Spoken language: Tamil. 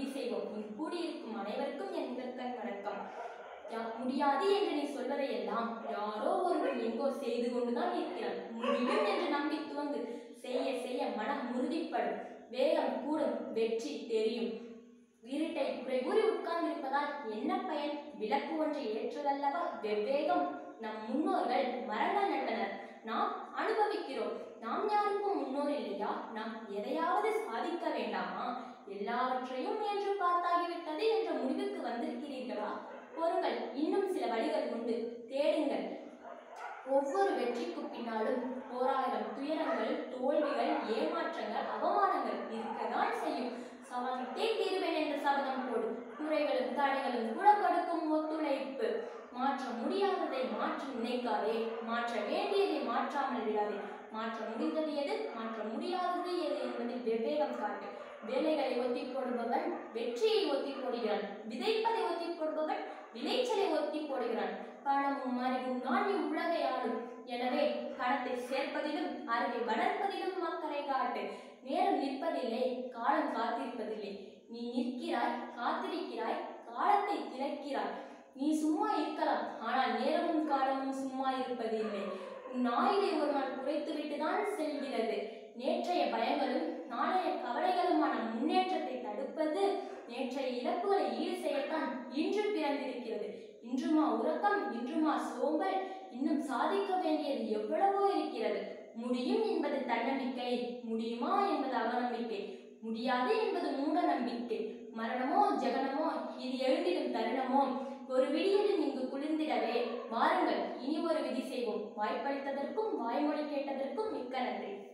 விதி செய்வோம் இங்கு கூடியிருக்கும் அனைவருக்கும் என் முதற்கண் வணக்கம் யா- முடியாது என்று நீ சொல்வதையெல்லாம் யாரோ ஒருவன் எங்கோ செய்து கொண்டுதான் இருக்கிறான் முடியும் என்று நம்பி துவங்கு செய்ய செய்ய மனம் உறுதிப்படும் வேகம் கூடும் வெற்றி தெரியும் இருட்டை குறை கூறி உட்கார்ந்திருப்பதால் என்ன பயன் விளக்கு ஒன்றை ஏற்றுதல்லவா வெவ்வேகம் நம் முன்னோர்கள் மரங்கள் நட்டனர் நாம் அனுபவிக்கிறோம் நாம் யாருக்கும் முன்னோர் இல்லையா நாம் எதையாவது சாதிக்க வேண்டாமா எல்லாவற்றையும் முயன்று பார்த்தாகிவிட்டது என்ற முடிவுக்கு வந்திருக்கிறீர்களா பொறுங்கள் இன்னும் சில வழிகள் உண்டு தேடுங்கள் ஒவ்வொரு வெற்றிக்கு பின்னாலும் போராயிரம் துயரங்கள் தோல்விகள் ஏமாற்றங்கள் அவமானங்கள் இருக்கதான் செய்யும் சமாளித்தே தீருவேன் என்ற சபதம் போடு குறைகளும் தடைகளும் கூட கொடுக்கும் ஒத்துழைப்பு மாற்ற முடியாததை மாற்ற நினைக்காதே மாற்ற வேண்டியதை மாற்றாமல் விடாதே மாற்ற முடிந்தது எது மாற்ற முடியாதது எது என்பதில் வெவ்வேகம் காட்டு வேலைகளை ஒத்தி போடுபவன் வெற்றியை ஒத்தி போடுகிறான் விதைப்பதை ஒத்தி போடுபவன் விளைச்சலை ஒத்தி போடுகிறான் பணமும் அறிவும் நான் இவ்வுலகை ஆளும் எனவே பணத்தை சேர்ப்பதிலும் அறிவை வளர்ப்பதிலும் அக்கறை காட்டு நேரம் நிற்பதில்லை காலம் காத்திருப்பதில்லை நீ நிற்கிறாய் காத்திருக்கிறாய் காலத்தை திறக்கிறாய் நீ சும்மா இருக்கலாம் ஆனால் நேரமும் காலமும் சும்மா இருப்பதில்லை உன் ஆயுளை ஒரு நாள் குறைத்துவிட்டு தான் செல்கிறது நேற்றைய பயங்களும் நாளைய கவலைகளுமான முன்னேற்றத்தை தடுப்பது நேற்றைய இழப்புகளை ஈடு செய்யத்தான் இன்று பிறந்திருக்கிறது இன்றுமா உறக்கம் இன்றுமா சோம்பல் இன்னும் சாதிக்க வேண்டியது எவ்வளவோ இருக்கிறது முடியும் என்பது தன்னம்பிக்கை முடியுமா என்பது அவநம்பிக்கை முடியாது என்பது மூட நம்பிக்கை மரணமோ ஜெகனமோ இது எழுந்திடும் தருணமோ ஒரு விடியலில் இங்கு குளிர்ந்திடவே வாருங்கள் இனி ஒரு விதி செய்வோம் வாய்ப்பளித்ததற்கும் வாய்மொழி கேட்டதற்கும் மிக்க நன்றி